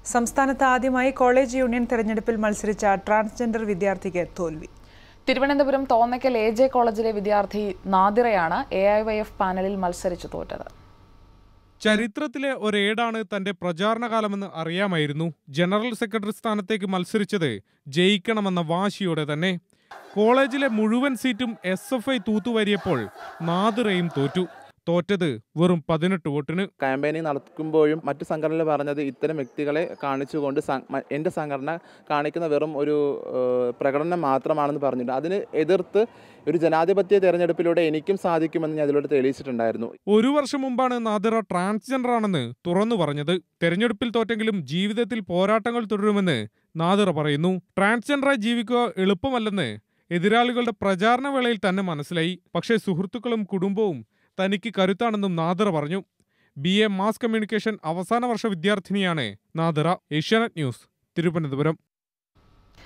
സംസ്ഥാനത്ത് ആദ്യമായി college union തെരഞ്ഞെടുപ്പിൽ മത്സരിച്ച ട്രാൻസ്ജെൻഡർ വിദ്യാർത്ഥിക്ക് തോൽവി തിരുവനന്തപുരം തോന്നയ്ക്കൽ എ ജെ കോളേജിലെ വിദ്യാർത്ഥി നാദിറയാണ് എ ഐ വൈ എഫ് പാനലിൽ മത്സരിച്ചു തോറ്റത് ചരിത്രത്തിലെ ഒരേടാണ് തന്റെ പ്രചാരണകാലമെന്ന് അറിയാമായിരുന്നു ജനറൽ സെക്രട്ടറി സ്ഥാനത്തേക്ക് മത്സരിച്ചത് ജയിക്കണമെന്ന വാശിയോടെ തന്നെ കോളേജിലെ മുഴുവൻ സീറ്റും എസ് എഫ് ഐ തൂത്തുവാരിയപ്പോൾ നാദിറയും തോറ്റു തോറ്റത് വെറും പതിനെട്ട് വോട്ടിന് ക്യാമ്പയിനിങ് നടക്കുമ്പോഴും മറ്റു സംഘടനകൾ പറഞ്ഞത് ഇത്തരം വ്യക്തികളെ കാണിച്ചുകൊണ്ട് സം- മ- എൻ്റെ സംഘടന കാണിക്കുന്ന വെറും ഒരു ഏഹ്, പ്രകടനം മാത്രമാണെന്ന് പറഞ്ഞിട്ടുണ്ട് അതിന് എതിർത്ത് ഒരു ജനാധിപത്യ തെരഞ്ഞെടുപ്പിലൂടെ എനിക്കും സാധിക്കുമെന്ന് ഞാൻ ഇതിലൂടെ തെളിയിച്ചിട്ടുണ്ടായിരുന്നു ഒരു വർഷം മുമ്പാണ് നാദിറ ട്രാൻസ്ജെൻഡർ ആണെന്ന് തുറന്നു പറഞ്ഞത് തെരഞ്ഞെടുപ്പിൽ തോറ്റെങ്കിലും ജീവിതത്തിൽ പോരാട്ടങ്ങൾ തുടരുമെന്ന് നാദിറ പറയുന്നു ട്രാൻസ്ജെൻഡറായി ജീവിക്കുക എളുപ്പമല്ലെന്ന് എതിരാളികളുടെ പ്രചാരണ വേളയിൽ തന്നെ മനസ്സിലായി പക്ഷേ സുഹൃത്തുക്കളും കുടുംബവും തനിക്ക് കരുത്താണെന്നും നാദിറ പറഞ്ഞു ബി എ മാസ് കമ്മ്യൂണിക്കേഷൻ അവസാന വർഷ വിദ്യാർത്ഥിനിയാണ് നാദിറ ഏഷ്യാനെറ്റ് ന്യൂസ് തിരുവനന്തപുരം